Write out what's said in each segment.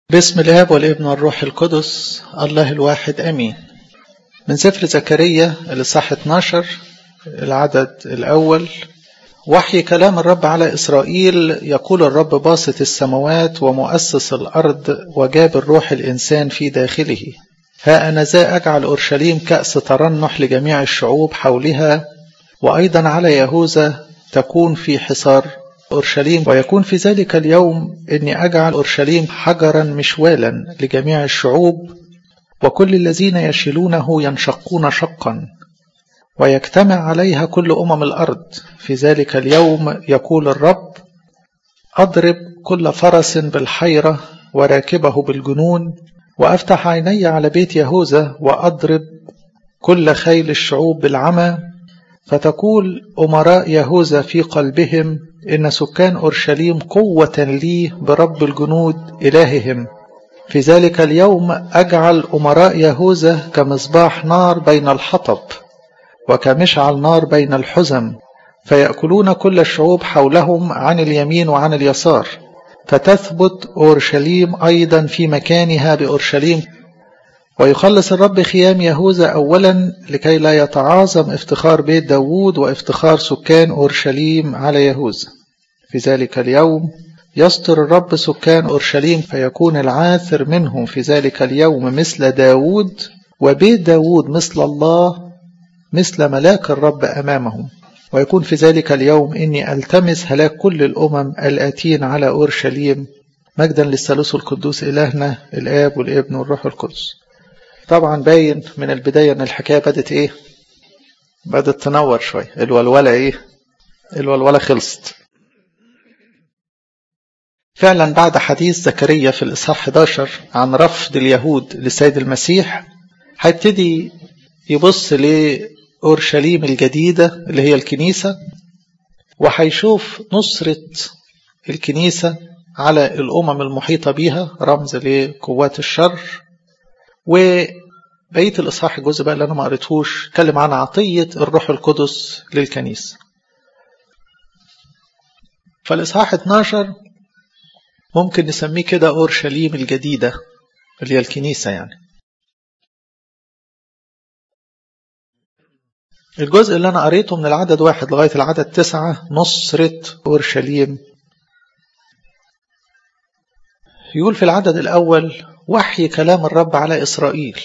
باسم الاب والابن والروح القدس الله الواحد امين من سفر زكريا الاصحاح 12 العدد الاول وحي كلام الرب على اسرائيل يقول الرب باسط السماوات ومؤسس الارض وجاب الروح الانسان في داخله ها انا ذا اجعل اورشليم كاس ترنح لجميع الشعوب حولها وايضا على يهوذا تكون في حصار أورشليم ويكون في ذلك اليوم إني أجعل أورشليم حجرا مشوالا لجميع الشعوب وكل الذين يشيلونه ينشقون شقا ويجتمع عليها كل أمم الأرض في ذلك اليوم يقول الرب أضرب كل فرس بالحيرة وراكبه بالجنون وأفتح عيني على بيت يهوذا وأضرب كل خيل الشعوب بالعمى فتقول أمراء يهوذا في قلبهم إن سكان أورشليم قوة لي برب الجنود إلههم في ذلك اليوم أجعل أمراء يهوذا كمصباح نار بين الحطب وكمشعل نار بين الحزم فيأكلون كل الشعوب حولهم عن اليمين وعن اليسار فتثبت أورشليم أيضا في مكانها بأورشليم ويخلص الرب خيام يهوذا أولا لكي لا يتعاظم افتخار بيت داوود وافتخار سكان أورشليم على يهوذا في ذلك اليوم يستر الرب سكان أورشليم فيكون العاثر منهم في ذلك اليوم مثل داوود وبيت داوود مثل الله مثل ملاك الرب أمامهم ويكون في ذلك اليوم إني ألتمس هلاك كل الأمم الآتين على أورشليم مجدا للثالوث القدوس إلهنا الآب والابن والروح القدس طبعا باين من البداية ان الحكاية بدت ايه بدت تنور شوية الولولة ايه الولولة خلصت فعلا بعد حديث زكريا في الإصحاح 11 عن رفض اليهود للسيد المسيح هيبتدي يبص لأورشليم الجديدة اللي هي الكنيسة وهيشوف نصرة الكنيسة على الأمم المحيطة بيها رمز لقوات الشر وبقية الإصحاح الجزء بقى اللي أنا ما قريتهوش اتكلم عن عطية الروح القدس للكنيسة فالإصحاح 12 ممكن نسميه كده أورشليم الجديدة اللي هي الكنيسة يعني الجزء اللي أنا قريته من العدد واحد لغاية العدد تسعة نصرة أورشليم يقول في العدد الأول وحي كلام الرب على إسرائيل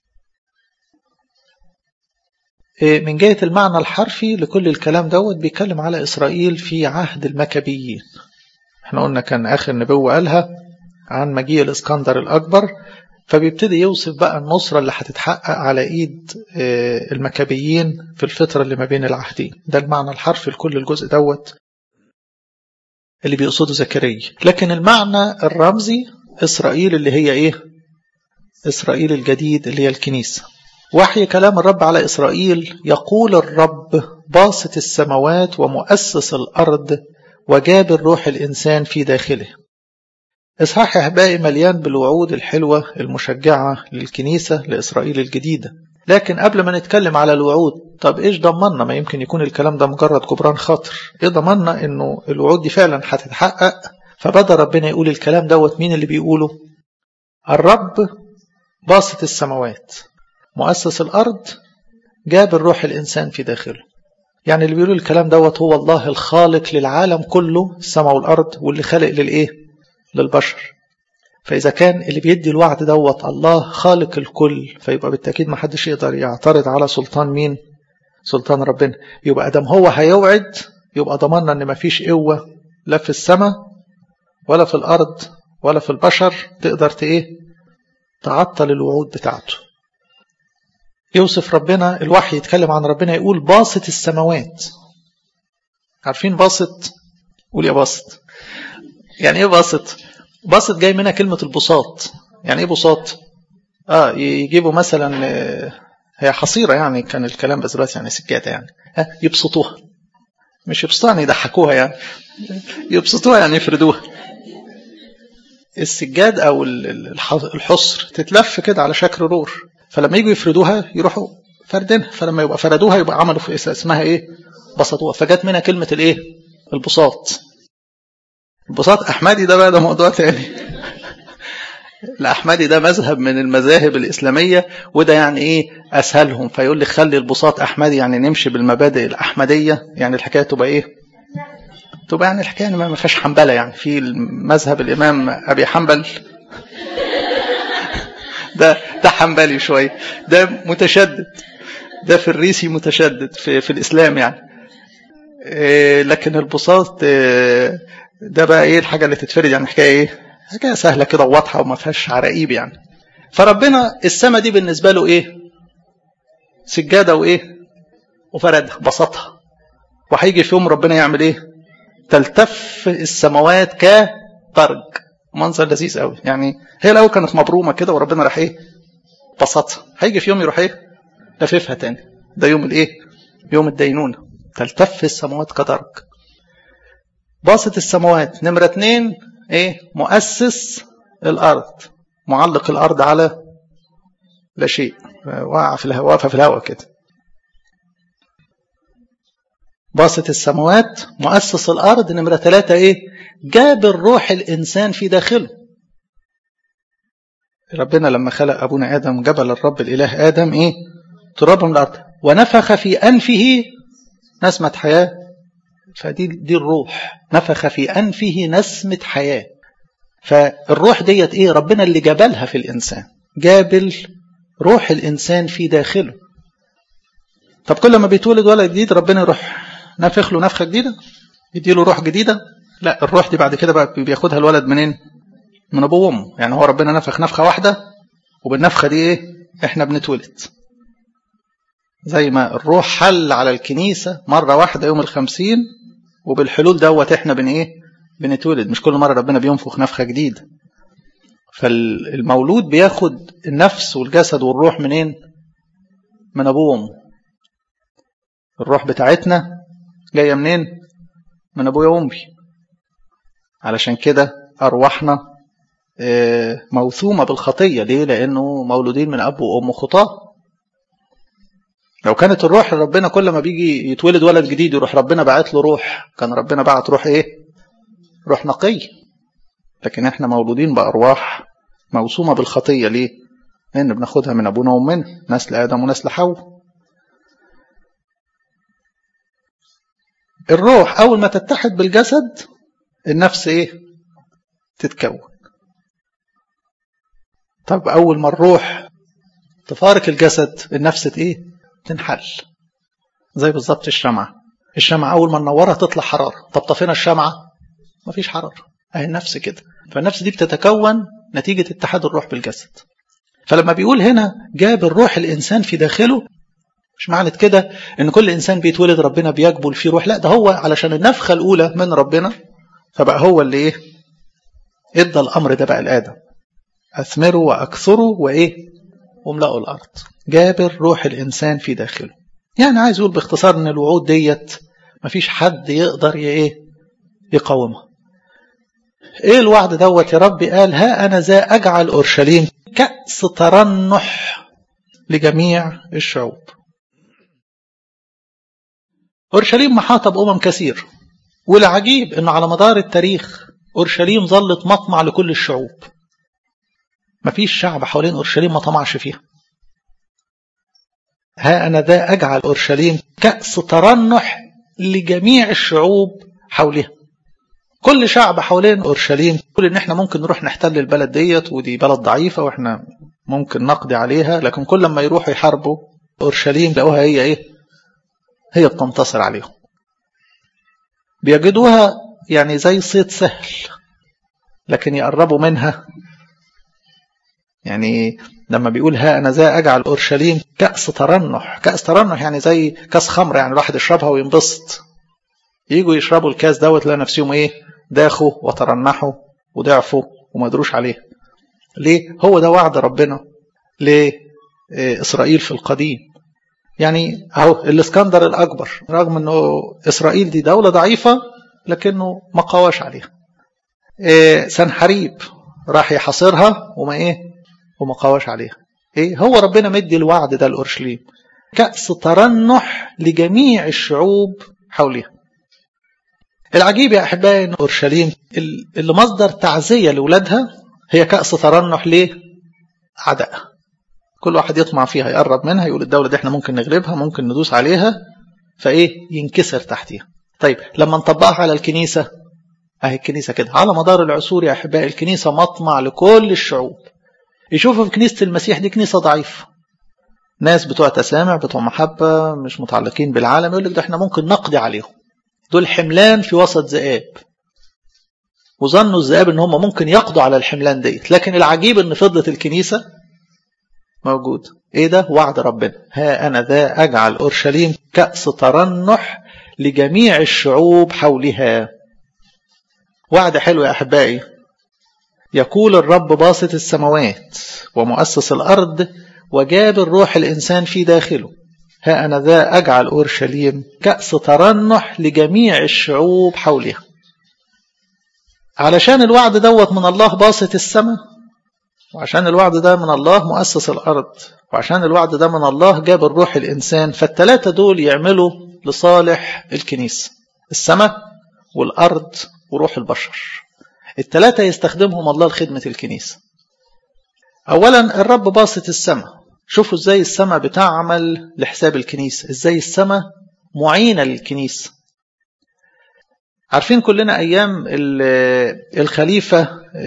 من جهة المعنى الحرفي لكل الكلام دوت بيتكلم على إسرائيل في عهد المكابيين احنا قلنا كان آخر نبوة قالها عن مجيء الإسكندر الأكبر فبيبتدي يوصف بقى النصرة اللي هتتحقق على إيد المكابيين في الفترة اللي ما بين العهدين ده المعنى الحرفي لكل الجزء دوت اللي بيقصده زكريا لكن المعنى الرمزي إسرائيل اللي هي إيه إسرائيل الجديد اللي هي الكنيسة وحي كلام الرب على إسرائيل يقول الرب باسط السماوات ومؤسس الأرض وجاب الروح الإنسان في داخله إصحاح أحبائي مليان بالوعود الحلوة المشجعة للكنيسة لإسرائيل الجديدة لكن قبل ما نتكلم على الوعود طب إيش ضمننا ما يمكن يكون الكلام ده مجرد جبران خاطر إيه ضمننا إنه الوعود دي فعلا هتتحقق فبدأ ربنا يقول الكلام دوت مين اللي بيقوله الرب باسط السماوات مؤسس الأرض جاب الروح الإنسان في داخله يعني اللي بيقول الكلام دوت هو الله الخالق للعالم كله السماء والأرض واللي خلق للإيه للبشر فإذا كان اللي بيدي الوعد دوت الله خالق الكل فيبقى بالتأكيد ما حدش يقدر يعترض على سلطان مين سلطان ربنا يبقى أدم هو هيوعد يبقى ضمننا أن مفيش قوة لا في السماء ولا في الأرض ولا في البشر تقدر ايه تعطل الوعود بتاعته يوصف ربنا الوحي يتكلم عن ربنا يقول باسط السماوات عارفين باسط قول يا باسط يعني ايه باسط باسط جاي منها كلمة البساط يعني ايه بساط اه يجيبوا مثلا هي حصيرة يعني كان الكلام بس دلوقتي يعني سكاتة يعني ها يبسطوها مش يبسطوها يعني يضحكوها يعني يبسطوها يعني يفردوها السجاد او الحصر تتلف كده على شكل رور فلما يجوا يفردوها يروحوا فردينها فلما يبقى فردوها يبقى عملوا في اسمها ايه بسطوها فجت منها كلمه الايه البساط البساط احمدي ده بقى ده موضوع تاني الأحمدي ده مذهب من المذاهب الإسلامية وده يعني إيه أسهلهم فيقول لي خلي البساط أحمدي يعني نمشي بالمبادئ الأحمدية يعني الحكاية تبقى إيه تبقى يعني الحكاية ما فيهاش حنبلة يعني في مذهب الإمام أبي حنبل ده ده حنبلي شوية ده متشدد ده في الريسي متشدد في, في الإسلام يعني إيه لكن البساط إيه ده بقى ايه الحاجه اللي تتفرد يعني حكايه ايه حكايه سهله كده وواضحه وما فيهاش عراقيب يعني فربنا السما دي بالنسبه له ايه سجاده وايه وفردها بسطها وهيجي في يوم ربنا يعمل ايه تلتف السماوات كطرج منظر لذيذ قوي يعني هي الاول كانت مبرومه كده وربنا راح ايه بسطها هيجي في يوم يروح ايه لففها تاني ده يوم الايه يوم الدينونه تلتف السماوات كطرج باسط السماوات نمرة اتنين ايه مؤسس الارض معلق الارض على لا شيء واقع في الهواء واقفه في الهواء كده باسط السماوات مؤسس الارض نمرة ثلاثة ايه جاب الروح الانسان في داخله ربنا لما خلق ابونا ادم جبل الرب الاله ادم ايه ترابا من الارض ونفخ في انفه نسمة حياة فدي دي الروح نفخ في أنفه نسمة حياة فالروح ديت إيه ربنا اللي جبلها في الإنسان جابل روح الإنسان في داخله طب كل ما بيتولد ولد جديد ربنا يروح نفخ له نفخة جديدة يديله روح جديدة لا الروح دي بعد كده بقى بياخدها الولد منين من أبوه وأمه يعني هو ربنا نفخ نفخة واحدة وبالنفخة دي إيه إحنا بنتولد زي ما الروح حل على الكنيسة مرة واحدة يوم الخمسين وبالحلول دوت احنا بن ايه بنتولد مش كل مرة ربنا بينفخ نفخة جديدة فالمولود بياخد النفس والجسد والروح منين من ابوه وامه الروح بتاعتنا جاية منين من ابويا وامي علشان كده ارواحنا موثومة بالخطية ليه لانه مولودين من اب وام خطاه لو كانت الروح ربنا كل ما بيجي يتولد ولد جديد يروح ربنا بعت له روح كان ربنا بعت روح ايه روح نقي لكن احنا مولودين بارواح موسومه بالخطيه ليه لان بناخدها من ابونا وامنا نسل ادم ونسل حواء الروح اول ما تتحد بالجسد النفس ايه تتكون طب اول ما الروح تفارق الجسد النفس ايه تنحل زي بالظبط الشمعة الشمعة أول ما ننورها تطلع حرارة طب طفينا الشمعة مفيش حرارة أهي النفس كده فالنفس دي بتتكون نتيجة اتحاد الروح بالجسد فلما بيقول هنا جاب الروح الإنسان في داخله مش معنى كده إن كل إنسان بيتولد ربنا بيجبل فيه روح لا ده هو علشان النفخة الأولى من ربنا فبقى هو اللي إيه إدى الأمر ده بقى لآدم أثمروا وأكثروا وإيه واملأوا الأرض جابر روح الإنسان في داخله يعني عايز يقول باختصار ان الوعود ديت مفيش حد يقدر ايه يقاومها ايه الوعد دوت يا رب قال ها انا ذا اجعل اورشليم كأس ترنح لجميع الشعوب اورشليم محاطه بامم كثير والعجيب انه على مدار التاريخ اورشليم ظلت مطمع لكل الشعوب مفيش شعب حوالين اورشليم ما طمعش فيها ها أنا ذا أجعل أورشليم كأس ترنح لجميع الشعوب حولها كل شعب حوالين أورشليم يقول إن إحنا ممكن نروح نحتل البلد ديت ودي بلد ضعيفة وإحنا ممكن نقضي عليها لكن كل لما يروحوا يحاربوا أورشليم لقوها هي إيه هي بتنتصر عليهم بيجدوها يعني زي صيد سهل لكن يقربوا منها يعني لما بيقول ها أنا ذا أجعل أورشليم كأس ترنح كأس ترنح يعني زي كأس خمر يعني الواحد يشربها وينبسط يجوا يشربوا الكاس دوت لقى نفسهم إيه داخوا وترنحوا وضعفوا وما قدروش عليه ليه هو ده وعد ربنا لإسرائيل في القديم يعني اهو الاسكندر الأكبر رغم أنه إسرائيل دي دولة ضعيفة لكنه ما قواش عليها إيه سنحريب راح يحاصرها وما إيه وما قواش عليها ايه هو ربنا مدي الوعد ده لأورشليم كأس ترنح لجميع الشعوب حولها العجيب يا أحبائي أن أورشليم اللي مصدر تعزية لأولادها هي كأس ترنح ليه عداء كل واحد يطمع فيها يقرب منها يقول الدولة دي احنا ممكن نغلبها ممكن ندوس عليها فايه ينكسر تحتها طيب لما نطبقها على الكنيسة اهي الكنيسة كده على مدار العصور يا أحبائي الكنيسة مطمع لكل الشعوب يشوفوا في كنيسة المسيح دي كنيسة ضعيفة ناس بتوع تسامع بتوع محبة مش متعلقين بالعالم يقول لك ده احنا ممكن نقضي عليهم دول حملان في وسط ذئاب وظنوا الذئاب ان هم ممكن يقضوا على الحملان ديت لكن العجيب ان فضلت الكنيسة موجود ايه ده وعد ربنا ها انا ذا اجعل اورشليم كأس ترنح لجميع الشعوب حولها وعد حلو يا احبائي يقول الرب باسط السماوات ومؤسس الارض وجاب الروح الانسان في داخله ها انا ذا اجعل اورشليم كأس ترنح لجميع الشعوب حولها علشان الوعد دوت من الله باسط السماء وعشان الوعد ده من الله مؤسس الأرض وعشان الوعد ده من الله جاب الروح الإنسان فالتلاتة دول يعملوا لصالح الكنيسة السماء والأرض وروح البشر التلاتة يستخدمهم الله لخدمة الكنيسة أولا الرب باسط السماء شوفوا ازاي السماء بتعمل لحساب الكنيسة ازاي السماء معينة للكنيسة عارفين كلنا أيام الخليفة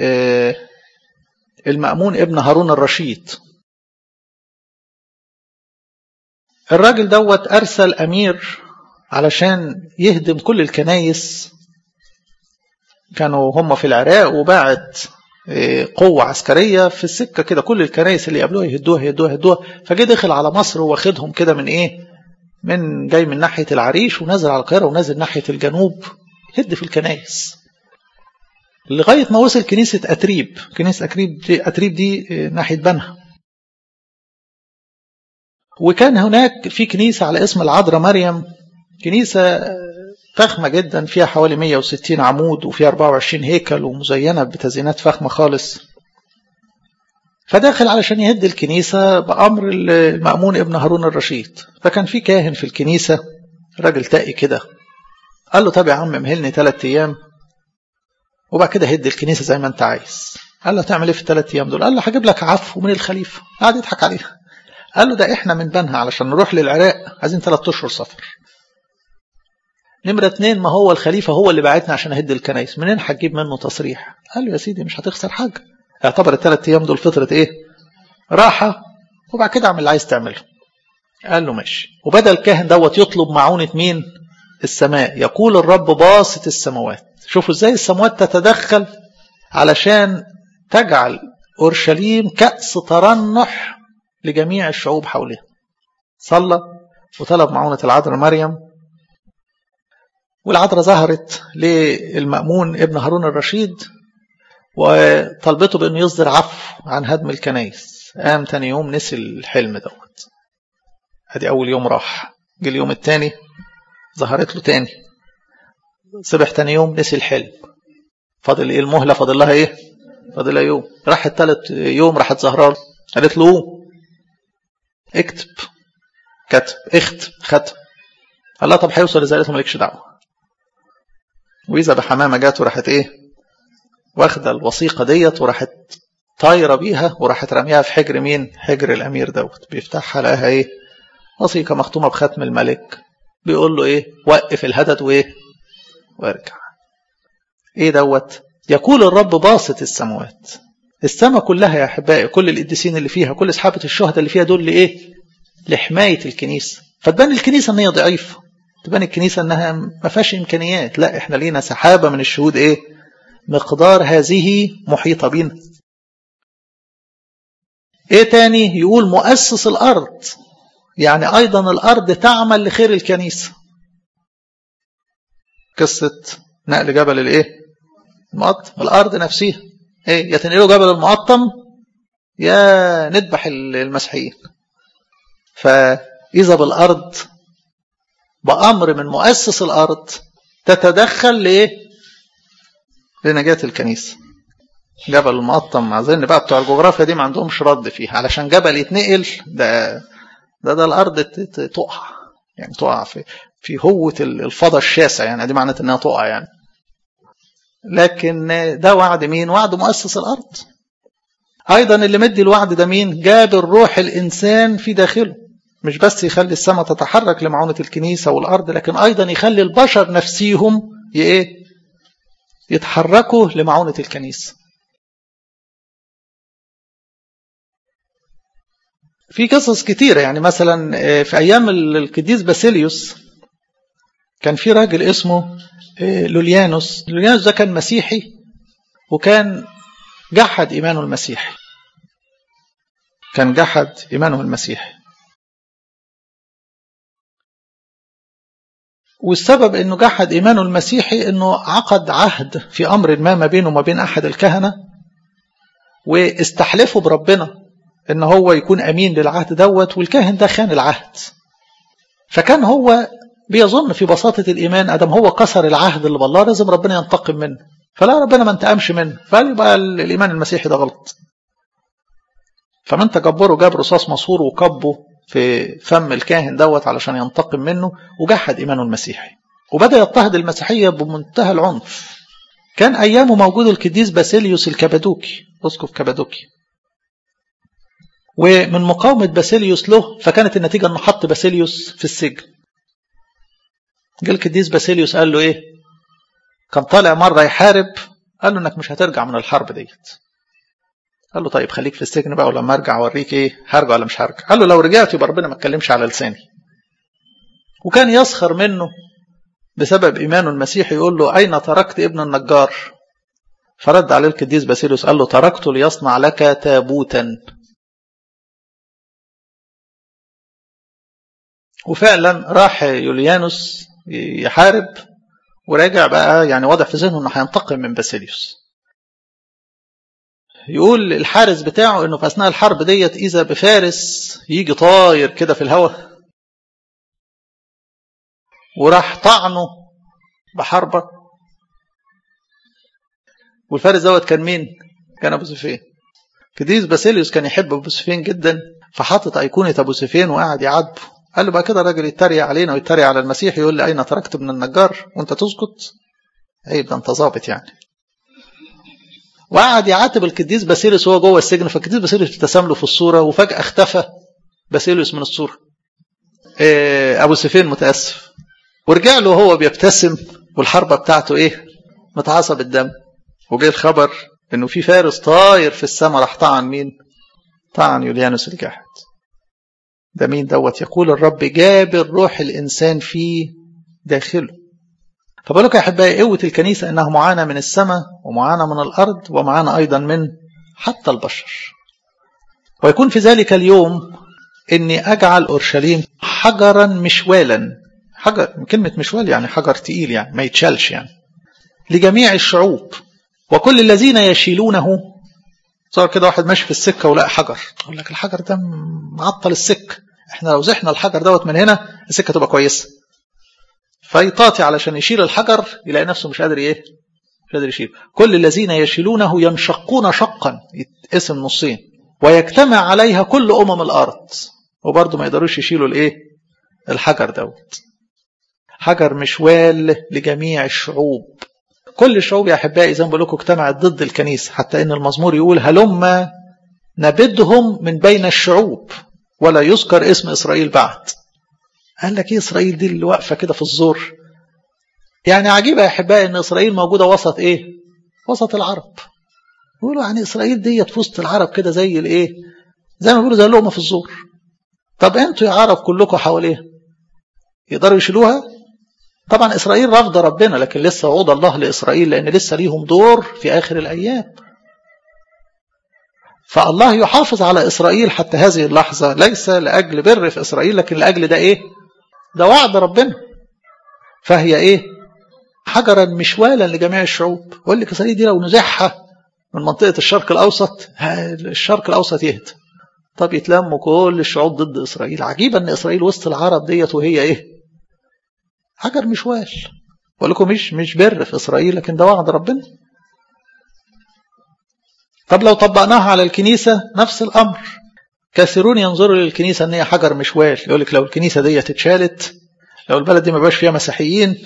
المأمون ابن هارون الرشيد الراجل دوت أرسل أمير علشان يهدم كل الكنايس كانوا هم في العراق وبعت قوة عسكرية في السكة كده كل الكنايس اللي قبلوها يهدوها يهدوها يهدوها فجه دخل على مصر واخدهم كده من ايه من جاي من ناحية العريش ونازل على القاهرة ونازل ناحية الجنوب هد في الكنايس لغاية ما وصل كنيسة أتريب كنيسة أتريب دي, أتريب دي ناحية بنها وكان هناك في كنيسة على اسم العذراء مريم كنيسة فخمة جدا فيها حوالي 160 عمود وفيها 24 هيكل ومزينة بتزيينات فخمة خالص فداخل علشان يهد الكنيسة بأمر المأمون ابن هارون الرشيد فكان في كاهن في الكنيسة راجل تقي كده قال له طب يا عم مهلني ثلاث أيام وبعد كده هد الكنيسة زي ما أنت عايز قال له تعمل إيه في الثلاث أيام دول قال له هجيب لك عفو من الخليفة قعد يضحك عليه قال له ده إحنا من بنها علشان نروح للعراق عايزين ثلاث أشهر سفر نمرة اتنين ما هو الخليفة هو اللي بعتنا عشان أهد الكنايس منين هتجيب منه تصريح قال له يا سيدي مش هتخسر حاجة اعتبر الثلاث أيام دول فترة إيه راحة وبعد كده اعمل اللي عايز تعمله قال له ماشي وبدأ الكاهن دوت يطلب معونة مين السماء يقول الرب باسط السماوات شوفوا ازاي السماوات تتدخل علشان تجعل أورشليم كأس ترنح لجميع الشعوب حولها صلى وطلب معونة العذراء مريم والعذراء ظهرت للمأمون ابن هارون الرشيد وطلبته بأنه يصدر عفو عن هدم الكنايس قام تاني يوم نسي الحلم دوت ادي أول يوم راح جه اليوم التاني ظهرت له تاني صبح تاني يوم نسي الحلم فاضل ايه المهلة فاضل لها ايه فاضل لها يوم راح التالت يوم راحت زهران قالت له اكتب كتب اختم ختم قال لها طب هيوصل ازاي قالت له مالكش دعوه واذا بحمامه جات وراحت ايه واخده الوثيقه ديت وراحت طايره بيها وراحت راميها في حجر مين حجر الامير دوت بيفتحها لقاها ايه وثيقه مختومه بختم الملك بيقول له ايه وقف الهدد وايه وارجع ايه دوت يقول الرب باسط السماوات السماء كلها يا احبائي كل القديسين اللي فيها كل اصحابه الشهداء اللي فيها دول لايه لحمايه الكنيسه فتبان الكنيسه ان هي ضعيفه تبان الكنيسه انها ما فيهاش امكانيات لا احنا لينا سحابه من الشهود ايه مقدار هذه محيطه بينا ايه تاني يقول مؤسس الارض يعني ايضا الارض تعمل لخير الكنيسه قصه نقل جبل الايه المقطم الارض نفسها ايه يا تنقلوا جبل المقطم يا نذبح المسيحيين فاذا بالارض بامر من مؤسس الارض تتدخل لايه لنجاه الكنيسه جبل المقطم اظن بقى بتوع الجغرافيا دي ما عندهمش رد فيه علشان جبل يتنقل ده ده ده الارض تقع يعني تقع في في هوة الفضاء الشاسع يعني دي معناته انها تقع يعني لكن ده وعد مين وعد مؤسس الارض أيضا اللي مدي الوعد ده مين جاب الروح الإنسان في داخله مش بس يخلي السماء تتحرك لمعونة الكنيسة والأرض لكن أيضا يخلي البشر نفسيهم إيه يتحركوا لمعونة الكنيسة في قصص كتيرة يعني مثلا في أيام القديس باسيليوس كان في راجل اسمه لوليانوس لوليانوس ده كان مسيحي وكان جحد إيمانه المسيحي كان جحد إيمانه المسيحي والسبب انه جحد ايمانه المسيحي انه عقد عهد في امر ما ما بينه وما بين احد الكهنه واستحلفه بربنا ان هو يكون امين للعهد دوت والكاهن ده خان العهد فكان هو بيظن في بساطة الإيمان أدم هو كسر العهد اللي بالله لازم ربنا ينتقم منه فلا ربنا ما انتقمش منه فيبقى الإيمان المسيحي ده غلط فمن تجبره جاب رصاص مصور وكبه في فم الكاهن دوت علشان ينتقم منه وجحد إيمانه المسيحي وبدأ يضطهد المسيحية بمنتهى العنف كان أيامه موجود القديس باسيليوس الكبادوكي أسقف كبادوكي ومن مقاومة باسيليوس له فكانت النتيجة أنه حط باسيليوس في السجن جه القديس باسيليوس قال له إيه كان طالع مرة يحارب قال له إنك مش هترجع من الحرب ديت قال له طيب خليك في السجن بقى ولما ارجع اوريك ايه هرجع ولا مش هرجع قال له لو رجعت يبقى ربنا ما اتكلمش على لساني وكان يسخر منه بسبب ايمانه المسيحي يقول له اين تركت ابن النجار فرد عليه القديس باسيليوس قال له تركته ليصنع لك تابوتا وفعلا راح يوليانوس يحارب وراجع بقى يعني واضح في ذهنه انه هينتقم من باسيليوس يقول الحارس بتاعه انه في اثناء الحرب ديت اذا بفارس يجي طاير كده في الهواء وراح طعنه بحربه والفارس دوت كان مين؟ كان ابو سفيان قديس باسيليوس كان يحب ابو سفيان جدا فحاطط ايقونه ابو سفيان وقاعد يعاتبه قال له بقى كده الراجل يتريق علينا ويتريق على المسيح يقول لي اين تركت من النجار وانت تسكت عيب ده انت ظابط يعني وقعد يعاتب القديس باسيليوس وهو جوه السجن فالقديس باسيليوس ابتسم له في الصوره وفجاه اختفى باسيليوس من الصوره ابو سفين متاسف ورجع له وهو بيبتسم والحربه بتاعته ايه متعصب الدم وجه الخبر انه في فارس طاير في السماء راح طعن مين طعن يوليانوس الجاحد ده مين دوت يقول الرب جاب الروح الانسان في داخله فبقول لكم يا احبائي قوه الكنيسه انها معاناه من السماء ومعاناه من الارض ومعاناه ايضا من حتى البشر ويكون في ذلك اليوم اني اجعل اورشليم حجرا مشوالا حجر كلمه مشوال يعني حجر تقيل يعني ما يتشالش يعني لجميع الشعوب وكل الذين يشيلونه صار كده واحد ماشي في السكه ولقى حجر يقول لك الحجر ده معطل السكه احنا لو زحنا الحجر دوت من هنا السكه تبقى كويسه فيطاطي علشان يشيل الحجر يلاقي نفسه مش قادر ايه مش قادر يشيل كل الذين يشيلونه ينشقون شقا يتقسم نصين ويجتمع عليها كل امم الارض وبرضه ما يقدروش يشيلوا الايه الحجر دوت حجر مشوال لجميع الشعوب كل الشعوب يا احبائي زي ما بقول لكم اجتمعت ضد الكنيسه حتى ان المزمور يقول هلم نبدهم من بين الشعوب ولا يذكر اسم اسرائيل بعد قال لك ايه اسرائيل دي اللي واقفه كده في الزور يعني عجيبه يا احبائي ان اسرائيل موجوده وسط ايه وسط العرب يقولوا يعني اسرائيل ديت في وسط العرب كده زي الايه زي ما بيقولوا زي اللقمه في الزور طب انتوا يا عرب كلكم حواليها يقدروا يشيلوها طبعا اسرائيل رافضه ربنا لكن لسه وعود الله لاسرائيل لان لسه ليهم دور في اخر الايام فالله يحافظ على اسرائيل حتى هذه اللحظه ليس لاجل بر في اسرائيل لكن لاجل ده ايه ده وعد ربنا فهي ايه حجرا مشوالا لجميع الشعوب يقول لك اسرائيل دي لو نزحها من منطقه الشرق الاوسط الشرق الاوسط يهدى طب يتلموا كل الشعوب ضد اسرائيل عجيبه ان اسرائيل وسط العرب ديت وهي ايه حجر مشوال بقول لكم مش مش بر في اسرائيل لكن ده وعد ربنا طب لو طبقناها على الكنيسه نفس الامر كثيرون ينظروا للكنيسه ان هي حجر مشوال يقول لك لو الكنيسه دي اتشالت لو البلد دي ما بقاش فيها مسيحيين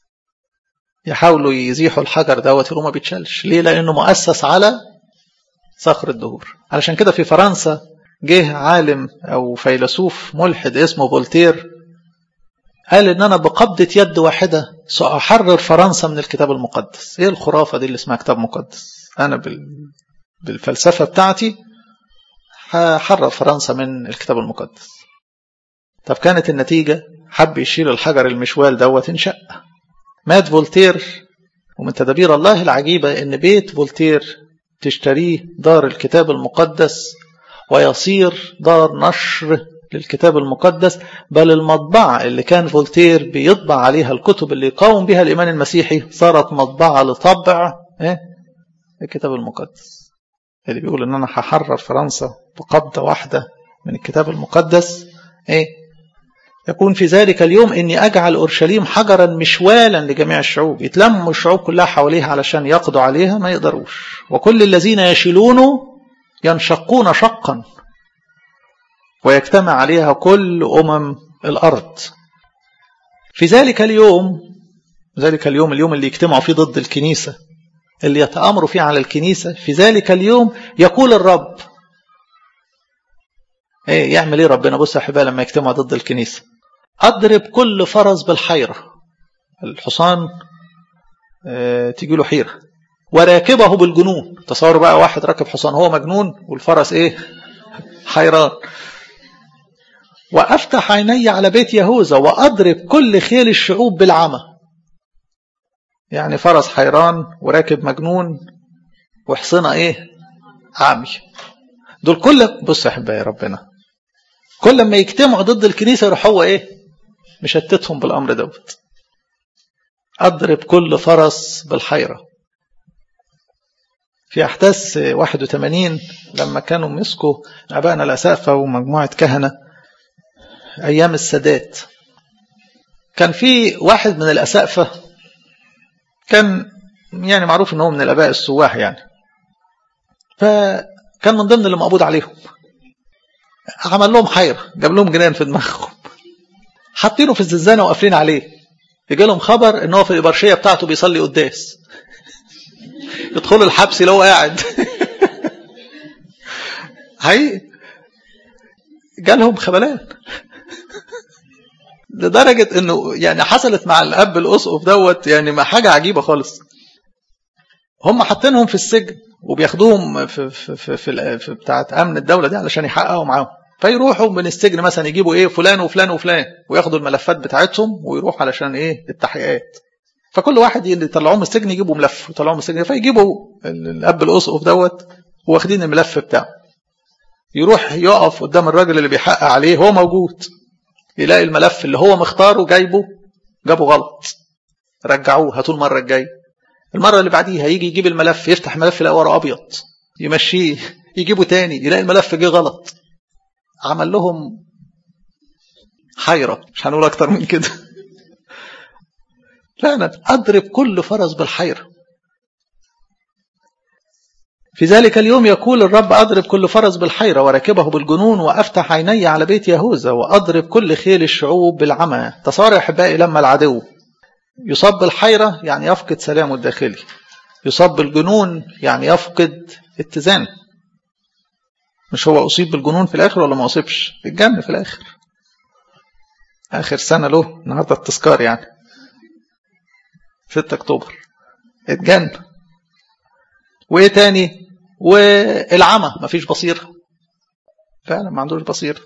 يحاولوا يزيحوا الحجر دوت يقولوا ما بيتشالش ليه لانه مؤسس على صخر الدهور علشان كده في فرنسا جه عالم أو فيلسوف ملحد اسمه فولتير قال إن أنا بقبضة يد واحدة سأحرر فرنسا من الكتاب المقدس إيه الخرافة دي اللي اسمها كتاب مقدس أنا بال... بالفلسفة بتاعتي هحرر فرنسا من الكتاب المقدس طب كانت النتيجة حب يشيل الحجر المشوال دوت انشق مات فولتير ومن تدابير الله العجيبة ان بيت فولتير تشتريه دار الكتاب المقدس ويصير دار نشر للكتاب المقدس بل المطبعة اللي كان فولتير بيطبع عليها الكتب اللي يقاوم بها الإيمان المسيحي صارت مطبعة لطبع إيه؟ الكتاب المقدس اللي بيقول إن أنا هحرر فرنسا بقبضة واحدة من الكتاب المقدس إيه؟ يكون في ذلك اليوم إني أجعل أورشليم حجرا مشوالا لجميع الشعوب يتلموا الشعوب كلها حواليها علشان يقضوا عليها ما يقدروش وكل الذين يشيلونه ينشقون شقا ويجتمع عليها كل أمم الأرض في ذلك اليوم ذلك اليوم اليوم اللي يجتمعوا فيه ضد الكنيسة اللي يتآمروا فيه على الكنيسة في ذلك اليوم يقول الرب ايه يعمل ايه ربنا بص يا حبايبي لما يجتمع ضد الكنيسة اضرب كل فرس بالحيرة الحصان اه تيجي له حيرة وراكبه بالجنون تصوروا بقى واحد راكب حصان هو مجنون والفرس ايه حيران وأفتح عيني على بيت يهوذا وأضرب كل خيل الشعوب بالعمى يعني فرس حيران وراكب مجنون وحصنة ايه عامي دول كل بص يا احبائي ربنا كل ما يجتمعوا ضد الكنيسة يروح هو ايه مشتتهم بالامر دوت اضرب كل فرس بالحيرة في احداث 81 لما كانوا مسكوا ابائنا الاسافة ومجموعة كهنة ايام السادات كان في واحد من الاسقفة كان يعني معروف ان هو من الاباء السواح يعني فكان من ضمن اللي مقبوض عليهم عمل لهم حيرة جاب لهم جنان في دماغهم حاطينه في الزنزانة وقافلين عليه يجي لهم خبر ان هو في الإبرشية بتاعته بيصلي قداس يدخلوا الحبس لو قاعد هي جالهم خبلان لدرجة انه يعني حصلت مع الاب الاسقف دوت يعني ما حاجة عجيبة خالص هم حاطينهم في السجن وبياخدوهم في في في, في, في بتاعه امن الدوله دي علشان يحققوا معاهم فيروحوا من السجن مثلا يجيبوا ايه فلان وفلان وفلان وياخدوا الملفات بتاعتهم ويروحوا علشان ايه التحقيقات فكل واحد اللي يطلعوه من السجن يجيبوا ملف ويطلعوه من السجن فيجيبوا الاب الاسقف دوت واخدين الملف بتاعه يروح يقف قدام الراجل اللي بيحقق عليه هو موجود يلاقي الملف اللي هو مختاره جايبه جابه غلط رجعوه هاتوه المره الجايه المرة اللي بعديها يجي يجيب الملف يفتح ملف يلاقي ورقه أبيض يمشيه يجيبه تاني يلاقي الملف جه غلط عمل لهم حيرة مش هنقول أكتر من كده لا أنا أضرب كل فرس بالحيرة في ذلك اليوم يقول الرب أضرب كل فرس بالحيرة وراكبه بالجنون وأفتح عيني على بيت يهوذا وأضرب كل خيل الشعوب بالعمى تصار يا أحبائي لما العدو يصاب بالحيرة يعني يفقد سلامه الداخلي يصاب بالجنون يعني يفقد اتزانه مش هو أصيب بالجنون في الآخر ولا ما أصيبش اتجن في الآخر آخر سنة له النهاردة التذكار يعني 6 أكتوبر اتجن وإيه تاني والعمى مفيش بصيرة فعلا ما عندوش بصيرة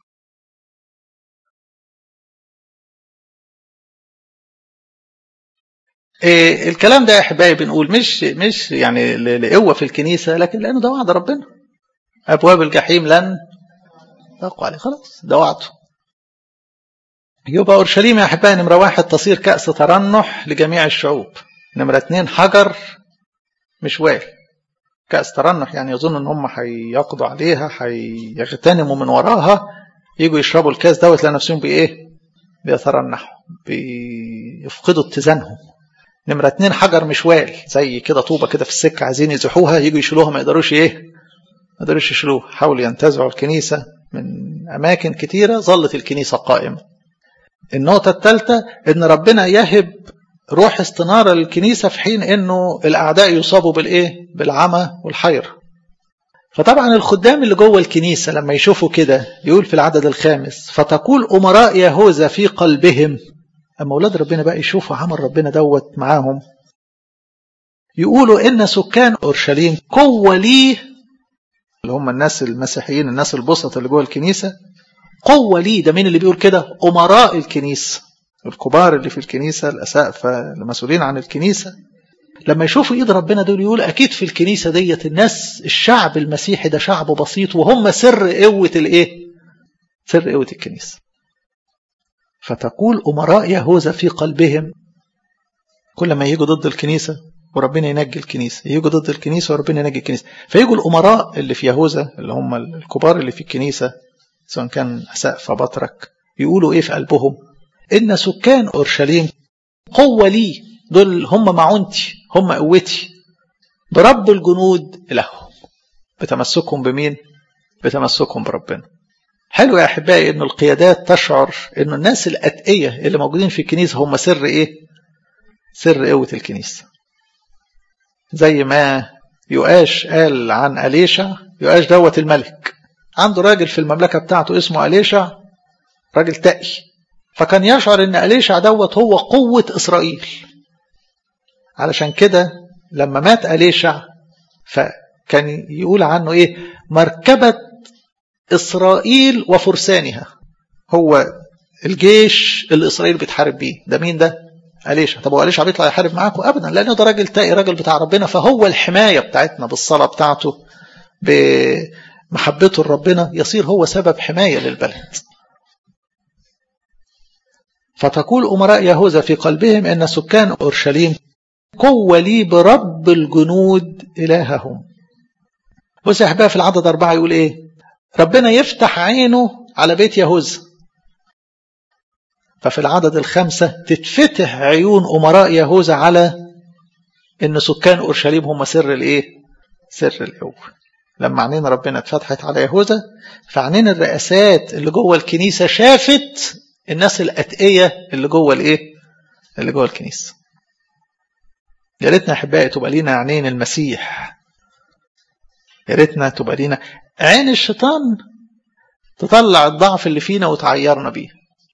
إيه الكلام ده يا احبائي بنقول مش مش يعني لقوه في الكنيسه لكن لانه ده وعد ربنا ابواب الجحيم لن تقوى عليه خلاص ده وعده يبقى اورشليم يا احبائي نمره واحد تصير كاس ترنح لجميع الشعوب نمره اتنين حجر مشوال كاس ترنح يعني يظن ان هم هيقضوا عليها هيغتنموا من وراها يجوا يشربوا الكاس دوت تلاقي نفسهم بايه بيترنحوا بيفقدوا اتزانهم نمرة اتنين حجر مشوال زي كده طوبة كده في السكة عايزين يزحوها يجوا يشيلوها ما يقدروش ايه ما يقدروش يشيلوها حاولوا ينتزعوا الكنيسة من أماكن كتيرة ظلت الكنيسة قائمة النقطة الثالثة إن ربنا يهب روح استنارة للكنيسة في حين إنه الأعداء يصابوا بالإيه؟ بالعمى والحيرة. فطبعا الخدام اللي جوه الكنيسة لما يشوفوا كده يقول في العدد الخامس فتقول أمراء يهوذا في قلبهم أما أولاد ربنا بقى يشوفوا عمل ربنا دوت معاهم يقولوا إن سكان أورشليم قوة ليه اللي هم الناس المسيحيين الناس البسط اللي جوه الكنيسة قوة ليه ده مين اللي بيقول كده أمراء الكنيسة الكبار اللي في الكنيسة الأسقفة المسؤولين عن الكنيسة لما يشوفوا ايد ربنا دول يقول اكيد في الكنيسه ديت الناس الشعب المسيحي ده شعب بسيط وهم سر قوه الايه؟ سر قوه الكنيسه. فتقول امراء يهوذا في قلبهم كل ما يجوا ضد الكنيسه وربنا ينجي الكنيسه، يجوا ضد الكنيسه وربنا ينجي الكنيسه، فيجوا الامراء اللي في يهوذا اللي هم الكبار اللي في الكنيسه سواء كان اسقفه بطرك يقولوا ايه في قلبهم؟ ان سكان اورشليم قوه لي دول هم معونتي هم قوتي برب الجنود إلههم بتمسكهم بمين؟ بتمسكهم بربنا حلو يا أحبائي أن القيادات تشعر أن الناس الأتقية اللي موجودين في الكنيسة هم سر إيه؟ سر قوة الكنيسة زي ما يؤاش قال عن أليشع يؤاش دوت الملك عنده راجل في المملكة بتاعته اسمه أليشع راجل تقي فكان يشعر ان أليشع دوت هو قوة إسرائيل علشان كده لما مات أليشع فكان يقول عنه إيه مركبة إسرائيل وفرسانها هو الجيش اللي إسرائيل بتحارب بيه ده مين ده أليشع طب هو أليشع بيطلع يحارب معاكم أبدا لأنه ده راجل تاقي راجل بتاع ربنا فهو الحماية بتاعتنا بالصلاة بتاعته بمحبته لربنا يصير هو سبب حماية للبلد فتقول أمراء يهوذا في قلبهم أن سكان أورشليم قوة لي برب الجنود إلههم بص يا أحباب في العدد أربعة يقول إيه ربنا يفتح عينه على بيت يهوذا ففي العدد الخمسة تتفتح عيون أمراء يهوذا على إن سكان أورشليم هم سر الإيه سر القوة لما عينين ربنا اتفتحت على يهوذا فعينين الرئاسات اللي جوه الكنيسة شافت الناس الأتقية اللي جوه الإيه اللي جوه الكنيسة يا ريتنا احبائي تبقى لينا عينين المسيح يا ريتنا تبقى لينا عين الشيطان تطلع الضعف اللي فينا وتعيرنا بيه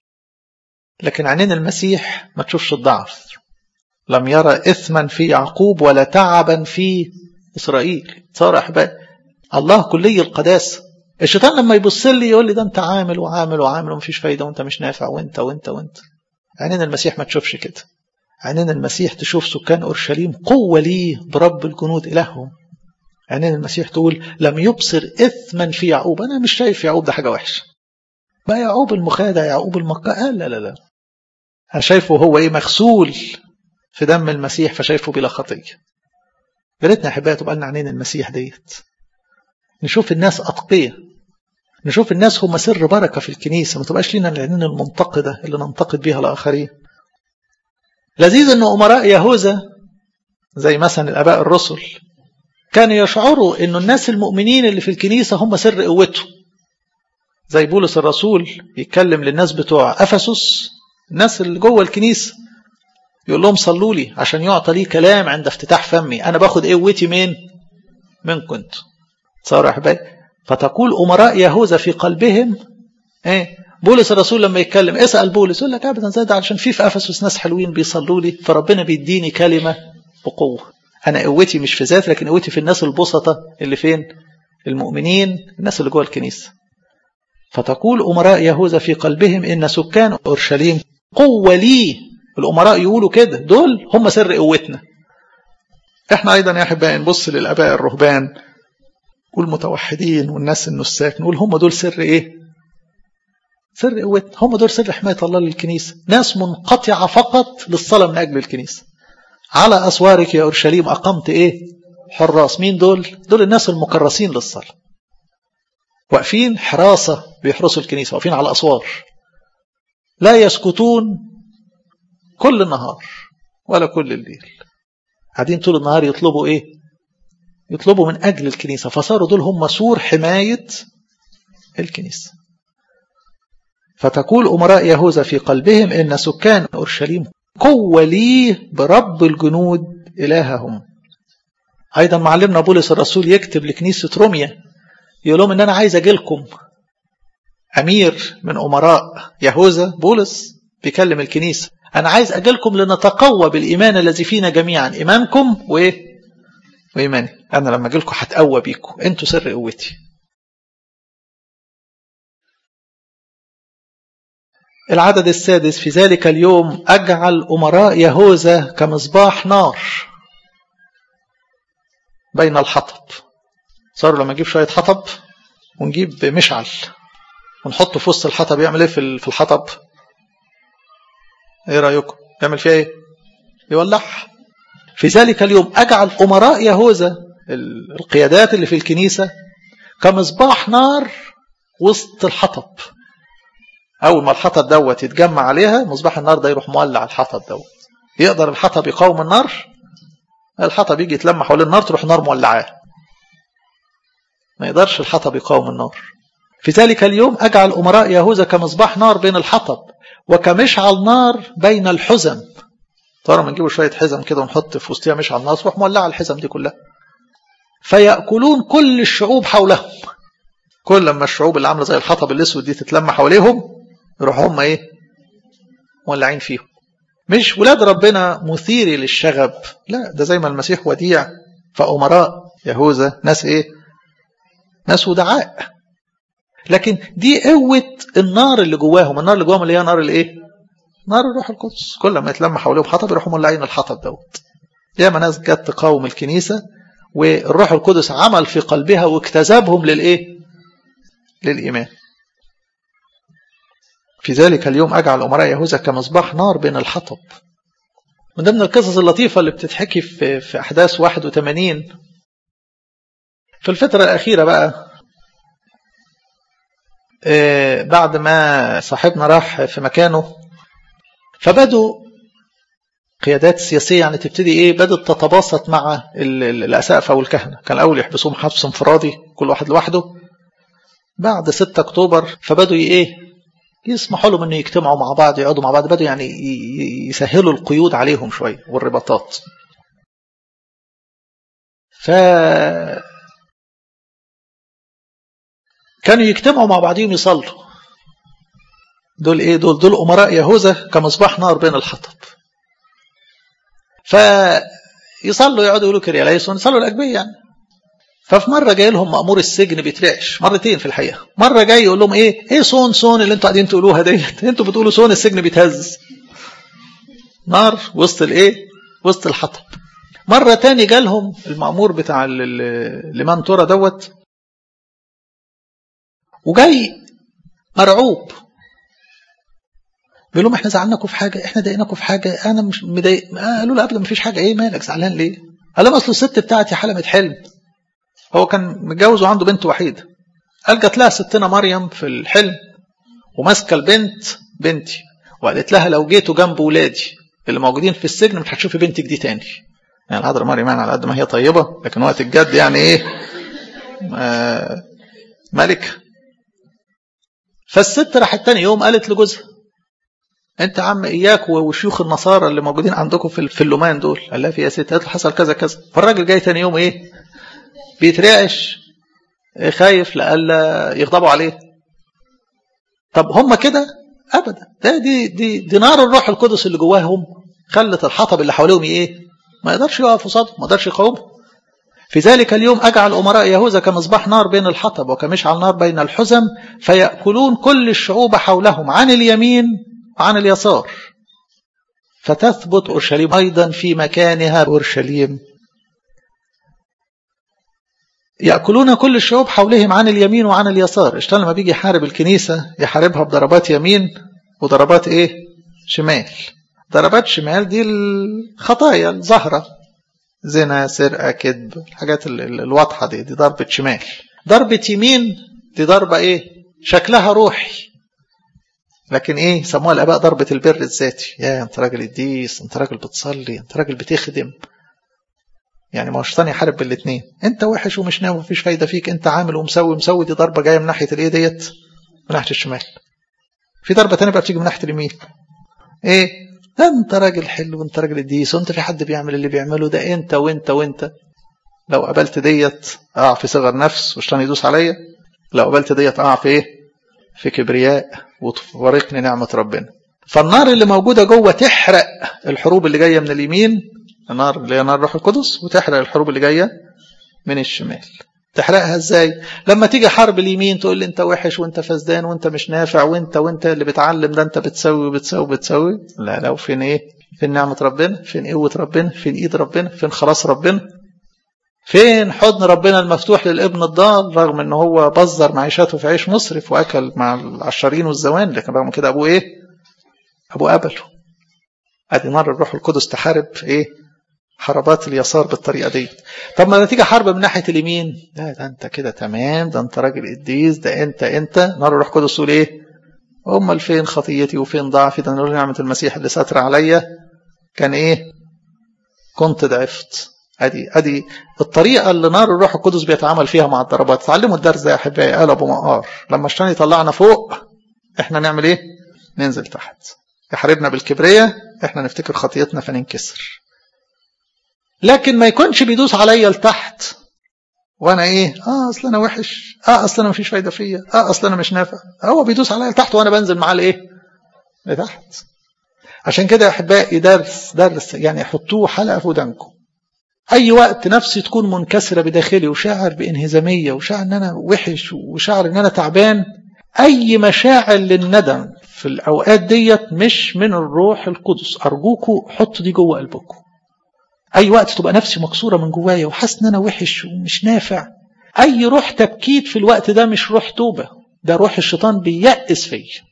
لكن عينين المسيح ما تشوفش الضعف لم يرى إثما في يعقوب ولا تعبا في إسرائيل صار أحبائي الله كلي القداسة الشيطان لما يبص لي يقول لي ده انت عامل وعامل وعامل ومفيش فايدة وانت مش نافع وانت وانت وانت عينين المسيح ما تشوفش كده عينين المسيح تشوف سكان أورشليم قوة لي برب الجنود إلههم عينين المسيح تقول لم يبصر إثما في يعقوب أنا مش شايف يعقوب ده حاجة وحشة ما يعقوب المخادع يعقوب المكة لا لا لا أنا شايفه هو إيه مغسول في دم المسيح فشايفه بلا خطية يا ريتنا يا أحبائي تبقى لنا عينين المسيح ديت نشوف الناس أتقية نشوف الناس هم سر بركة في الكنيسة ما تبقاش لنا العينين المنتقدة اللي ننتقد بيها الآخرين لذيذ أن أمراء يهوذا زي مثلا الآباء الرسل كانوا يشعروا أن الناس المؤمنين اللي في الكنيسة هم سر قوته زي بولس الرسول يتكلم للناس بتوع أفسس الناس اللي جوه الكنيسة يقول لهم صلوا لي عشان يعطى لي كلام عند افتتاح فمي أنا باخد قوتي من من كنت صار أحبائي فتقول أمراء يهوذا في قلبهم ايه بولس الرسول لما يتكلم اسأل بولس يقول لك ابدا زي ده علشان في في افسس ناس حلوين بيصلوا لي فربنا بيديني كلمه بقوه انا قوتي مش في ذات لكن قوتي في الناس البسطة اللي فين المؤمنين الناس اللي جوه الكنيسه فتقول امراء يهوذا في قلبهم ان سكان اورشليم قوه لي الامراء يقولوا كده دول هم سر قوتنا احنا ايضا يا احبائي نبص للاباء الرهبان والمتوحدين والناس النساك نقول هم دول سر ايه سر قوتنا هم دول سر حماية الله للكنيسة ناس منقطعة فقط للصلاة من أجل الكنيسة على أسوارك يا أورشليم أقمت إيه حراس مين دول دول الناس المكرسين للصلاة واقفين حراسة بيحرسوا الكنيسة واقفين على أسوار لا يسكتون كل النهار ولا كل الليل قاعدين طول النهار يطلبوا إيه يطلبوا من أجل الكنيسة فصاروا دول هم سور حماية الكنيسة فتقول أمراء يهوذا في قلبهم إن سكان أورشليم قوة لي برب الجنود إلههم أيضا معلمنا بولس الرسول يكتب لكنيسة روميا يقول لهم ان انا عايز اجي لكم امير من امراء يهوذا بولس بيكلم الكنيسه انا عايز اجي لكم لنتقوى بالايمان الذي فينا جميعا ايمانكم وايه وايماني انا لما اجي لكم هتقوى بيكم انتوا سر قوتي العدد السادس في ذلك اليوم أجعل أمراء يهوذا كمصباح نار بين الحطب صاروا لما نجيب شوية حطب ونجيب مشعل ونحطه في وسط الحطب يعمل ايه في الحطب ايه رأيكم يعمل فيها ايه يولعها في ذلك اليوم أجعل أمراء يهوذا القيادات اللي في الكنيسة كمصباح نار وسط الحطب أول ما الحطب دوت يتجمع عليها مصباح النار ده يروح مولع الحطب دوت يقدر الحطب يقاوم النار الحطب يجي يتلم حول النار تروح النار مولعاه ما يقدرش الحطب يقاوم النار في ذلك اليوم أجعل أمراء يهوذا كمصباح نار بين الحطب وكمشعل نار بين الحزم ترى ما نجيبوا شوية حزم كده ونحط في وسطها مشعل نار تروح مولعة الحزم دي كلها فيأكلون كل الشعوب حولهم كل لما الشعوب اللي عامله زي الحطب الاسود دي تتلم حواليهم يروحوا هم ايه مولعين فيهم مش ولاد ربنا مثيري للشغب لا ده زي ما المسيح وديع فأمراء يهوذا ناس ايه ناس ودعاء لكن دي قوة النار اللي جواهم النار اللي جواهم اللي هي نار الايه نار الروح القدس كل ما يتلم حواليهم حطب يروحوا مولعين الحطب دوت ياما ناس جت تقاوم الكنيسة والروح القدس عمل في قلبها واجتذبهم للايه للإيمان في ذلك اليوم أجعل أمراء يهوذا كمصباح نار بين الحطب من ضمن القصص اللطيفة اللي بتتحكي في, في أحداث 81 في الفترة الأخيرة بقى بعد ما صاحبنا راح في مكانه فبدوا قيادات سياسية يعني تبتدي ايه بدأت تتباسط مع الأسقفة والكهنة كان الأول يحبسوهم حبس انفرادي كل واحد لوحده بعد 6 أكتوبر فبدوا ايه يسمحوا لهم انه يجتمعوا مع بعض يقعدوا مع بعض بدوا يعني يسهلوا القيود عليهم شوية والرباطات ف كانوا يجتمعوا مع بعضهم يصلوا دول ايه دول دول امراء يهوذا كمصباح نار بين الحطب فيصلوا يقعدوا يقولوا كرياليسون يصلوا الاجبيه يعني ففي مره جاي لهم مامور السجن بيترعش مرتين في الحقيقه مره جاي يقول لهم ايه ايه صون صون اللي انتوا قاعدين تقولوها ديت انتوا بتقولوا صون السجن بيتهز نار وسط الايه وسط الحطب مره تاني جالهم المامور بتاع لمن ترى دوت وجاي مرعوب بيقول لهم احنا زعلناكم في حاجه احنا ضايقناكم في حاجه انا مش مضايق قالوا له قبل ما فيش حاجه ايه مالك زعلان ليه قال لهم اصل الست بتاعتي حلمت حلم هو كان متجوز وعنده بنت وحيده قال جات لها ستنا مريم في الحلم وماسكه البنت بنتي وقالت لها لو جيتوا جنب ولادي اللي موجودين في السجن مش هتشوفي بنتك دي تاني يعني العذراء مريم يعني على قد ما هي طيبه لكن وقت الجد يعني ايه آه ملكه فالست راحت تاني يوم قالت لجوزها انت يا عم اياك وشيوخ النصارى اللي موجودين عندكم في في اللومان دول قال لها في يا ست قالت حصل كذا كذا فالراجل جاي تاني يوم ايه بيترعش خايف لألا يغضبوا عليه طب هم كده ابدا ده دي دي دي نار الروح القدس اللي جواهم خلت الحطب اللي حواليهم ايه ما يقدرش يقف قصادهم ما يقدرش يقاومهم في ذلك اليوم أجعل أمراء يهوذا كمصباح نار بين الحطب وكمشعل نار بين الحزم فيأكلون كل الشعوب حولهم عن اليمين وعن اليسار فتثبت أورشليم أيضا في مكانها أورشليم يأكلون كل الشعوب حولهم عن اليمين وعن اليسار اشتغل لما بيجي يحارب الكنيسة يحاربها بضربات يمين وضربات ايه شمال ضربات شمال دي الخطايا الظاهرة زنا سرقة كذب الحاجات الواضحة دي دي ضربة شمال ضربة يمين دي ضربة ايه شكلها روحي لكن ايه سموها الاباء ضربة البر الذاتي يا انت راجل قديس انت راجل بتصلي انت راجل بتخدم يعني ما هوش ثاني يحارب بالاثنين انت وحش ومش ناوي مفيش فايده فيك انت عامل ومسوي مسوي دي ضربه جايه من ناحيه الايه ديت من ناحيه الشمال في ضربه ثانيه بقى بتيجي من ناحيه اليمين ايه انت راجل حلو وانت راجل قديس وانت في حد بيعمل اللي بيعمله ده انت وانت وانت لو قبلت ديت اقع في صغر نفس والشيطان يدوس عليا لو قبلت ديت اقع في ايه في كبرياء وتفارقني نعمه ربنا فالنار اللي موجوده جوه تحرق الحروب اللي جايه من اليمين النار اللي هي نار الروح القدس وتحرق الحروب اللي جايه من الشمال تحرقها ازاي لما تيجي حرب اليمين تقول لي انت وحش وانت فسدان وانت مش نافع وانت وانت اللي بتعلم ده انت بتسوي بتسوي بتسوي لا لا وفين ايه فين نعمه ربنا فين قوه ربنا فين ايد ربنا فين خلاص ربنا فين حضن ربنا المفتوح للابن الضال رغم ان هو بذر معيشته في عيش مصرف واكل مع العشارين والزوان لكن رغم كده ابوه ايه ابوه قبله ادي نار الروح القدس تحارب ايه حربات اليسار بالطريقه دي طب ما تيجي حرب من ناحيه اليمين لا ده انت كده تمام ده انت راجل قديس ده انت انت نار الروح القدس تقول ايه امال فين خطيتي وفين ضعفي ده نقول نعمه المسيح اللي ساتر عليا كان ايه كنت ضعفت ادي ادي الطريقه اللي نار الروح القدس بيتعامل فيها مع الضربات تعلموا الدرس ده يا احبائي قال ابو مقار لما الشيطان يطلعنا فوق احنا نعمل ايه ننزل تحت يحاربنا بالكبرياء احنا نفتكر خطيتنا فننكسر لكن ما يكونش بيدوس عليا لتحت وانا ايه اه اصل انا وحش اه اصل انا مفيش فايده فيا اه اصل انا مش نافع هو بيدوس عليا لتحت وانا بنزل معاه لايه لتحت عشان كده يا احبائي درس درس يعني حطوه حلقه في ودانكم اي وقت نفسي تكون منكسره بداخلي وشاعر بانهزاميه وشاعر ان انا وحش وشاعر ان انا تعبان اي مشاعر للندم في الاوقات ديت مش من الروح القدس ارجوكوا حطوا دي جوه قلبكم اي وقت تبقى نفسي مكسوره من جوايا وحاسس ان انا وحش ومش نافع اي روح تبكيت في الوقت ده مش روح توبه ده روح الشيطان بييأس فيا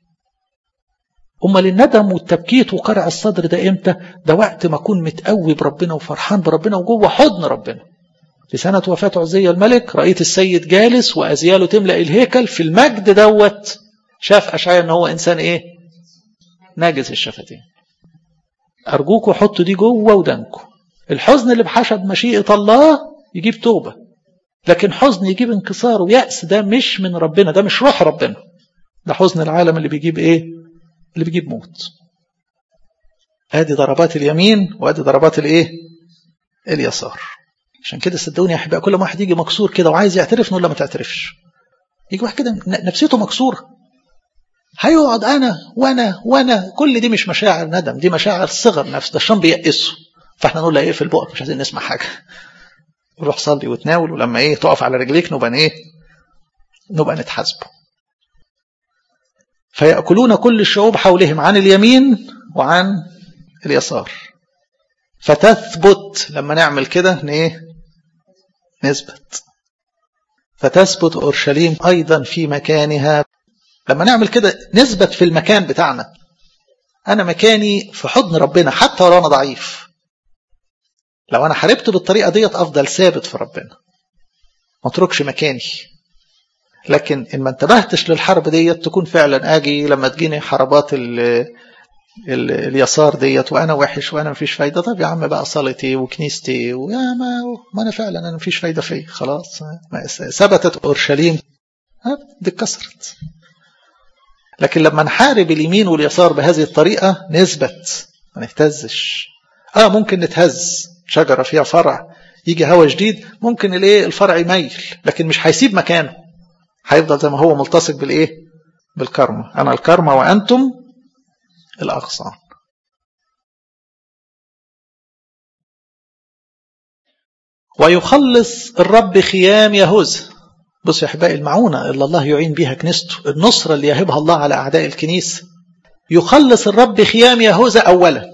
امال الندم والتبكيت وقرع الصدر ده امتى ده وقت ما اكون متقوي بربنا وفرحان بربنا وجوه حضن ربنا في سنة وفاة عزية الملك رأيت السيد جالس وأزياله تملأ الهيكل في المجد دوت شاف أشعيا أن هو إنسان إيه ناجز الشفتين أرجوكوا حطوا دي جوه ودانكم الحزن اللي بحسب مشيئة الله يجيب توبة لكن حزن يجيب انكسار ويأس ده مش من ربنا ده مش روح ربنا ده حزن العالم اللي بيجيب ايه اللي بيجيب موت ادي ضربات اليمين وادي ضربات الايه اليسار عشان كده صدقوني يا احبائي كل ما واحد يجي مكسور كده وعايز يعترف نقول له ما تعترفش يجي واحد كده نفسيته مكسوره هيقعد انا وانا وانا كل دي مش مشاعر ندم دي مشاعر صغر نفس ده الشيطان بيأسه فاحنا نقول له ايه في البقر مش عايزين نسمع حاجه روح صلي وتناول ولما ايه تقف على رجليك نبقى ايه نبقى نتحاسبه فيأكلون كل الشعوب حولهم عن اليمين وعن اليسار فتثبت لما نعمل كده ايه نثبت فتثبت اورشليم ايضا في مكانها لما نعمل كده نثبت في المكان بتاعنا انا مكاني في حضن ربنا حتى لو انا ضعيف لو انا حاربت بالطريقه ديت افضل ثابت في ربنا ما اتركش مكاني لكن ان ما انتبهتش للحرب ديت تكون فعلا اجي لما تجيني حربات ال ال اليسار ديت وانا وحش وانا مفيش فايده طب يا عم بقى صلاتي وكنيستي ويا ما ما انا فعلا انا مفيش فايده فيا خلاص ثبتت اورشليم دي اتكسرت لكن لما نحارب اليمين واليسار بهذه الطريقه نثبت ما نهتزش اه ممكن نتهز شجره فيها فرع يجي هوا جديد ممكن الايه الفرع يميل لكن مش هيسيب مكانه هيفضل زي ما هو ملتصق بالايه بالكرمه انا الكرمه وانتم الاغصان ويخلص الرب خيام يهوذا بص يا احبائي المعونه اللي الله يعين بيها كنيسته النصره اللي يهبها الله على اعداء الكنيسه يخلص الرب خيام يهوذا اولا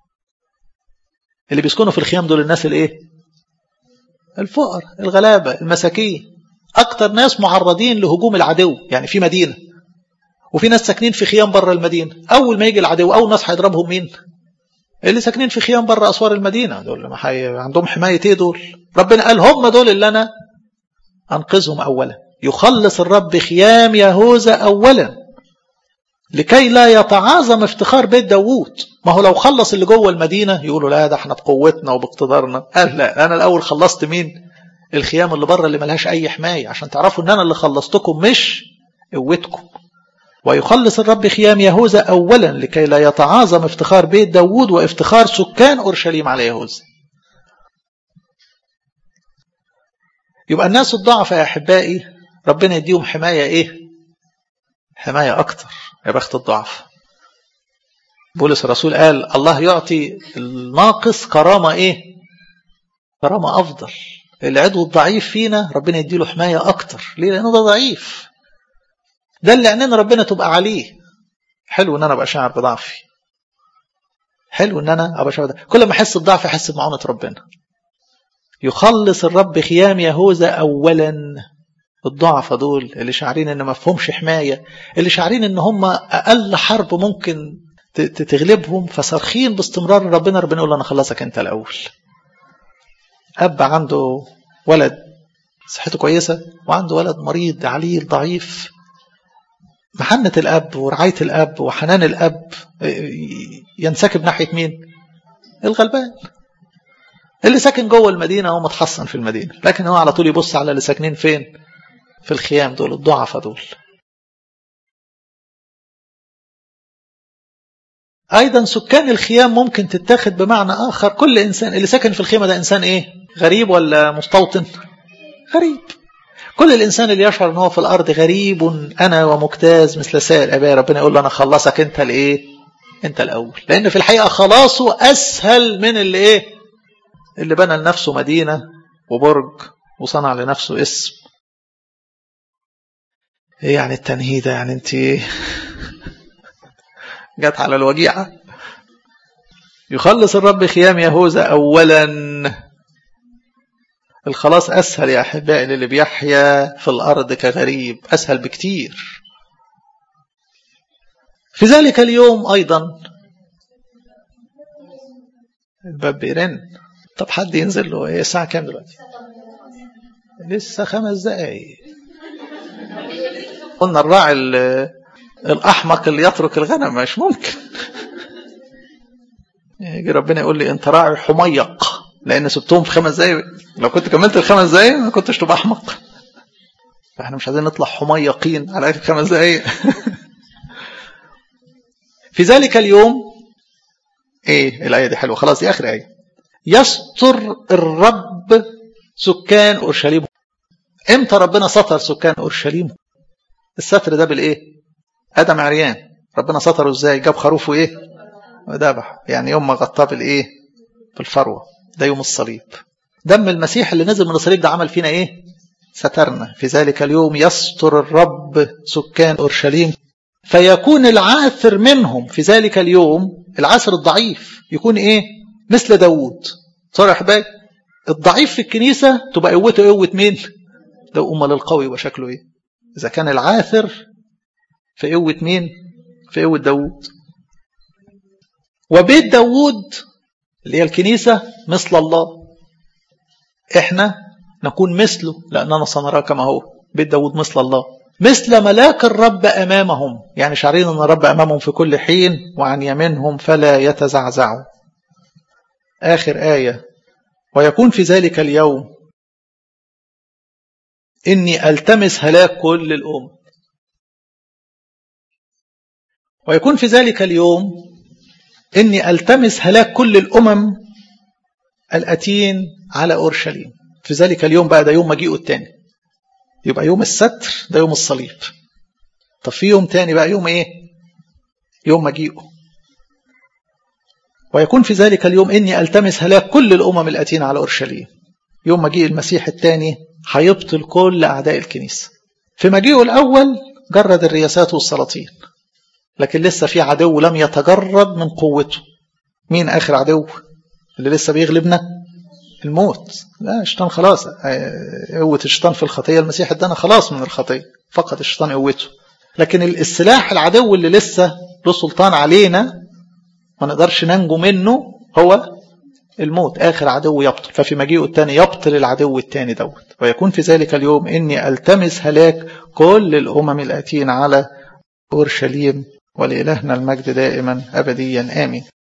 اللي بيسكنوا في الخيام دول الناس الايه الفقر الغلابه المساكين اكتر ناس معرضين لهجوم العدو يعني في مدينه وفي ناس ساكنين في خيام بره المدينه اول ما يجي العدو اول ناس هيضربهم مين اللي ساكنين في خيام بره اسوار المدينه دول ما حي... عندهم حمايه ايه دول ربنا قال هم دول اللي انا انقذهم اولا يخلص الرب خيام يهوذا اولا لكي لا يتعاظم افتخار بيت داوود ما هو لو خلص اللي جوه المدينه يقولوا لا ده احنا بقوتنا وباقتدارنا قال لا انا الاول خلصت مين الخيام اللي بره اللي ملهاش اي حمايه عشان تعرفوا ان انا اللي خلصتكم مش قوتكم ويخلص الرب خيام يهوذا اولا لكي لا يتعاظم افتخار بيت داوود وافتخار سكان اورشليم على يهوذا يبقى الناس الضعفة يا احبائي ربنا يديهم حماية ايه حماية اكتر يا بخت الضعف بولس الرسول قال الله يعطي الناقص كرامة ايه كرامة افضل العضو الضعيف فينا ربنا يديله حماية اكتر ليه لانه ده ضعيف ده اللي عيننا ربنا تبقى عليه حلو ان انا ابقى شاعر بضعفي حلو ان انا ابقى شاعر كل ما احس بضعفي احس بمعونة ربنا يخلص الرب خيام يهوذا اولا الضعفة دول اللي شعرين ان ما فهمش حماية اللي شعرين ان هم اقل حرب ممكن تغلبهم فصارخين باستمرار ربنا ربنا يقول له انا خلصك انت الاول اب عنده ولد صحته كويسة وعنده ولد مريض عليل ضعيف محنة الأب ورعاية الأب وحنان الأب ينسكب ناحية مين؟ الغلبان اللي ساكن جوه المدينة هو متحصن في المدينة لكن هو على طول يبص على اللي ساكنين فين؟ في الخيام دول الضعفة دول أيضا سكان الخيام ممكن تتاخد بمعنى آخر كل إنسان اللي ساكن في الخيمة ده إنسان إيه؟ غريب ولا مستوطن؟ غريب كل الإنسان اللي يشعر أنه في الأرض غريب أنا ومجتاز مثل سائر أبائي ربنا يقول له أنا خلصك أنت الإيه أنت الأول لأن في الحقيقة خلاصه أسهل من اللي إيه اللي بنى لنفسه مدينة وبرج وصنع لنفسه اسم إيه يعني التنهيد يعني أنت جت على الوجيعة يخلص الرب خيام يهوذا أولا الخلاص أسهل يا أحبائي للي بيحيا في الأرض كغريب أسهل بكتير في ذلك اليوم أيضا الباب بيرن طب حد ينزل له ايه الساعة كام دلوقتي لسه خمس دقايق قلنا الراعي الأحمق اللي يترك الغنم مش ممكن يجي ربنا يقول لي انت راعي حميق لان سبتهم في خمس دقايق لو كنت كملت الخمس دقايق ما كنتش تبقى احمق فاحنا مش عايزين نطلع حميقين على اخر خمس دقايق في ذلك اليوم ايه الايه دي حلوه خلاص دي اخر ايه يستر الرب سكان اورشليم امتى ربنا ستر سكان اورشليم الستر ده بالايه ادم عريان ربنا ستره ازاي جاب خروفه ايه وذبح يعني يوم ما غطاه بالايه بالفروه ده يوم الصليب دم المسيح اللي نزل من الصليب ده عمل فينا ايه سترنا في ذلك اليوم يستر الرب سكان اورشليم فيكون العاثر منهم في ذلك اليوم العاثر الضعيف يكون ايه مثل داوود صار يا احبائي الضعيف في الكنيسه تبقى قوته قوه مين ده امال القوي يبقى شكله ايه اذا كان العاثر في قوه مين في قوه داوود وبيت داوود اللي هي الكنيسة مثل الله احنا نكون مثله لأننا سنراه كما هو بيت داود مثل الله مثل ملاك الرب أمامهم يعني شعرين أن الرب أمامهم في كل حين وعن يمينهم فلا يتزعزعوا آخر آية ويكون في ذلك اليوم إني ألتمس هلاك كل الأمم ويكون في ذلك اليوم إني ألتمس هلاك كل الأمم الأتين على أورشليم في ذلك اليوم بقى ده يوم مجيئه التاني يبقى يوم الستر ده يوم الصليب طب في يوم تاني بقى يوم ايه يوم مجيئه ويكون في ذلك اليوم إني ألتمس هلاك كل الأمم الأتين على أورشليم يوم مجيء المسيح الثاني هيبطل كل أعداء الكنيسة في مجيئه الأول جرد الرياسات والسلاطين لكن لسه في عدو لم يتجرد من قوته مين آخر عدو اللي لسه بيغلبنا الموت لا الشيطان خلاص قوة الشيطان في الخطية المسيح ادانا خلاص من الخطية فقد الشيطان قوته لكن السلاح العدو اللي لسه له سلطان علينا ما نقدرش ننجو منه هو الموت آخر عدو يبطل ففي مجيئه الثاني يبطل العدو الثاني دوت ويكون في ذلك اليوم إني ألتمس هلاك كل الأمم الآتين على أورشليم ولإلهنا المجد دائما أبديا آمين